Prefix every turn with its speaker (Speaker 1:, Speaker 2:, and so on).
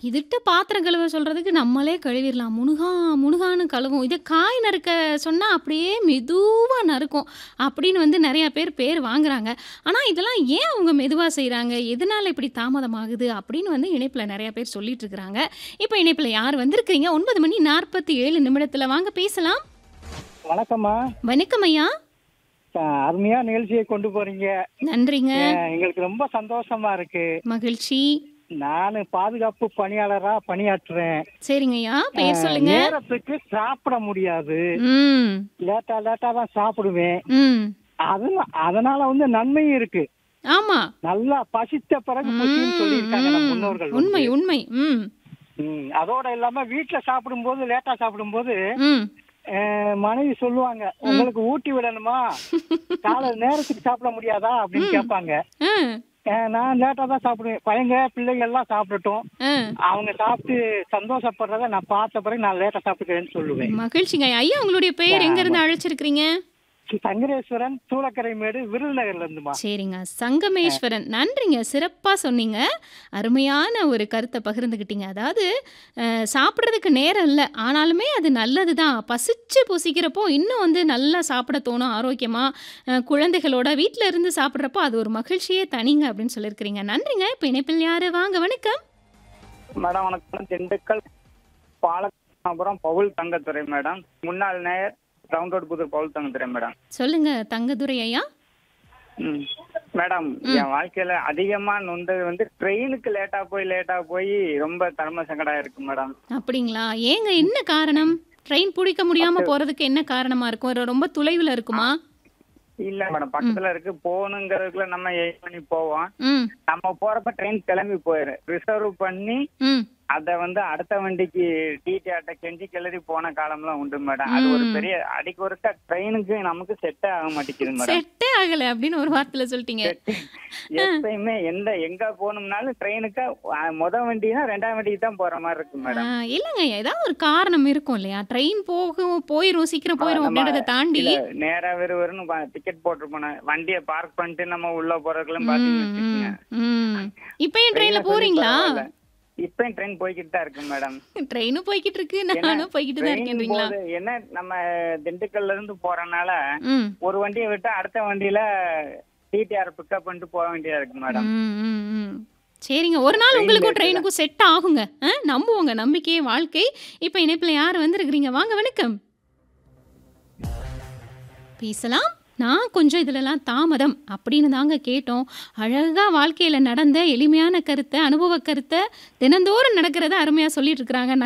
Speaker 1: இதுட்ட பாத்திரம் கழுவ சொல்றதுக்கு நம்மளே கழுவிடலாம். முனுகா முனுகான்னு கழுவும். இதே காய் நறுக்க சொன்னா அப்படியே மெதுவா நறுக்கும். அப்படின்னு வந்து நெறைய பேர் பேர் வாங்குறாங்க. ஆனா இதெல்லாம் ஏன் அவங்க மெதுவா செய்றாங்க? எதனால இப்படி தாமதமாகுது? அப்படின்னு வந்து இணைப்புல நெறைய பேர் சொல்லிட்டு இருக்கிறாங்க. இப்ப இணைப்புல யார் வந்திருக்கிறீங்க? 9 மணி 47 நிமிடத்துல வாங்க பேசலாம்.
Speaker 2: வணக்கம்மா
Speaker 1: வணக்கம் ஐயா.
Speaker 2: அ, அருமையா நிகழ்ச்சியை கொண்டு போறீங்க
Speaker 1: நன்றிங்க.
Speaker 2: அ, எங்களுக்கு ரொம்ப சந்தோஷமா இருக்கு
Speaker 1: மகிழ்ச்சி.
Speaker 2: நானு பாதுகாப்பு பணியாளரா பணியாற்றுறேன்
Speaker 1: சரிங்க ஐயா.
Speaker 2: அ,
Speaker 1: பெயர் சொல்லுங்க.
Speaker 2: நேரத்துக்கு சாப்பிட முடியாது
Speaker 1: ம்.
Speaker 2: லேட்டா லேட்டா தான் சாப்பிடுவேன்
Speaker 1: ம்.
Speaker 2: அதனால அதனால வந்து நன்மையும் இருக்கு
Speaker 1: ஆமா.
Speaker 2: நல்லா பசித்த பிறகு புசின்னு சொல்லியிருக்காங்க நம்ம
Speaker 1: ம்,
Speaker 2: முன்னோர்கள்
Speaker 1: ம். உண்மை,
Speaker 2: வந்து.
Speaker 1: உண்மை. ம்.
Speaker 2: ம், அதோட இல்லாம வீட்டுல சாப்பிடும்போது லேட்டா சாப்பிடும்போது
Speaker 1: ம்.
Speaker 2: அஹ், மனைவி சொல்லுவாங்க உங்களுக்கு ஊட்டி விடணுமா காலை நேரத்துக்கு சாப்பிட முடியாதா அப்படின்னு கேட்பாங்க
Speaker 1: ஆ.
Speaker 2: அஹ், நான் லேட்டா தான் சாப்பிடுவேன் பையங்க பிள்ளைங்க எல்லாம் சாப்பிடட்டும்
Speaker 1: ஆ.
Speaker 2: அவங்க சாப்பிட்டு சந்தோஷப்படுறத நான் பார்த்த பிறகு நான் லேட்டா சாப்பிட்டுக்கிறேன்னு சொல்லுவேன்
Speaker 1: மகிழ்ச்சிங்க ஐயா உங்களுடைய பெயர் எங்க இருந்து அழைச்சிருக்கிறீங்க
Speaker 2: சங்கரேஸ்வரன் சூளக்கரை மேடு விருதுநகர்ல இருந்துமா
Speaker 1: சரிங்க சங்கமேஸ்வரன் நன்றிங்க சிறப்பா சொன்னீங்க அருமையான ஒரு கருத்தை பகிர்ந்துக்கிட்டீங்க அதாவது அஹ், சாப்பிட்றதுக்கு நேரம் இல்லை ஆனாலுமே அது நல்லது தான் பசிச்சு புசிக்கிறப்போ இன்னும் வந்து நல்லா சாப்பிட தோணும் ஆரோக்கியமா அஹ், குழந்தைகளோட வீட்டில் இருந்து சாப்பிட்றப்போ அது ஒரு மகிழ்ச்சியே தனிங்க அப்படின்னு சொல்லியிருக்கிறீங்க நன்றிங்க இப்போ இணைப்பில் யாரு வாங்க வணக்கம்
Speaker 3: மேடம் வணக்கம் திண்டுக்கல் பாலக்காபுரம் பவுல் தங்கத்துறை மேடம் முன்னாள் நேயர் round road Pudur Paul Thangathurai madam
Speaker 1: சொல்லுங்க தங்கதுரை ஐயா
Speaker 3: ம். மேடம் என் வாழ்க்கையில அதிகமா நொந்தது வந்து ட்ரெயினுக்கு லேட்டா போய் லேட்டா போய் ரொம்ப தர்ம சங்கடம் இருக்கு மேடம்
Speaker 1: அப்படிங்களா ஏங்க என்ன காரணம் ட்ரெயின் பிடிக்க முடியாம போறதுக்கு என்ன காரணமா இருக்கும் ஒரு ரொம்ப தொலைவில் இருக்குமா
Speaker 3: இல்ல மேடம் பக்கத்துல இருக்கு போகணுங்கிறதுக்குள்ள நம்ம எயிட் பண்ணி போவோம்
Speaker 1: ம்
Speaker 3: நம்ம போறப்ப ட்ரெயின் கிளம்பி போயிரு ரிசர்வ் பண்ணி
Speaker 1: ம்
Speaker 3: அத வந்து அடுத்த வண்டிக்கு டிடி ஆட்ட கெஞ்சி கிளறி போன காலம்லாம் உண்டு மேடம் அது ஒரு
Speaker 1: ம்.
Speaker 3: பெரிய அடிக்கு ஒருக்கா ட்ரெயினுக்கு நமக்கு செட்டே ஆக மாட்டேங்குது மேடம்
Speaker 1: செட்டே ஆகல அப்படின்னு ஒரு வார்த்தையில சொல்லிட்டீங்க
Speaker 3: எப்பயுமே எந்த எங்க போகணும்னாலும் ட்ரெயினுக்கு முத வண்டினா ரெண்டாம் வண்டிக்கு தான் போற மாதிரி இருக்கு
Speaker 1: ஆ,
Speaker 3: மேடம்
Speaker 1: இல்லைங்க ஏதாவது ஒரு காரணம் இருக்கும் இல்லையா ட்ரெயின் போகும் போயிரும் சீக்கிரம் போயிரும்
Speaker 3: நம்ம
Speaker 1: அப்படின்றத தாண்டி
Speaker 3: இல்ல, நேரா வெறு வெறும் டிக்கெட் போட்டு போனேன் வண்டியை பார்க் பண்ணிட்டு நம்ம உள்ள போறதுக்குலாம்
Speaker 1: ம்,
Speaker 3: பாத்தீங்கன்னு
Speaker 1: ம்,
Speaker 3: வச்சுக்கோங்க
Speaker 1: ம். இப்பயும் ட்ரெயின்ல
Speaker 3: ட்ரெயின்ல
Speaker 1: போறீங்களா
Speaker 3: இப்பயும் ட்ரெயின் போய்கிட்டு தான் இருக்கு மேடம்
Speaker 1: ட்ரெயினும் போய்கிட்டு இருக்கு
Speaker 3: ஏன்னா,
Speaker 1: நானும் போய்கிட்டு தான்
Speaker 3: ட்ரெயின்
Speaker 1: இருக்கேன்றீங்களா
Speaker 3: போது என்ன நம்ம திண்டுக்கல்ல இருந்து போறனால
Speaker 1: ம்
Speaker 3: ஒரு வண்டியை விட்டு அடுத்த வண்டியில டிடிஆர் பிக்கப் பண்ணிட்டு போக வேண்டியதா இருக்கு மேடம்
Speaker 1: ம், ம், ம். சரிங்க ஒரு நாள்
Speaker 3: ட்ரெயின்
Speaker 1: உங்களுக்கும்
Speaker 3: லேட்டு
Speaker 1: ட்ரெயினுக்கும் செட் ஆகுங்க ஆ, நம்புவோங்க நம்பிக்கையே வாழ்க்கை இப்போ இணைப்பில் யார் வந்திருக்கிறீங்க வாங்க வணக்கம் பேசலாம் நான் கொஞ்சம் இதிலலாம் தாமதம் அப்படின்னு தாங்க கேட்டோம் அழகாக வாழ்க்கையில் நடந்த எளிமையான கருத்தை அனுபவ கருத்தை தினந்தோறும் நடக்கிறத அருமையாக சொல்லிட்டு இருக்கிறாங்க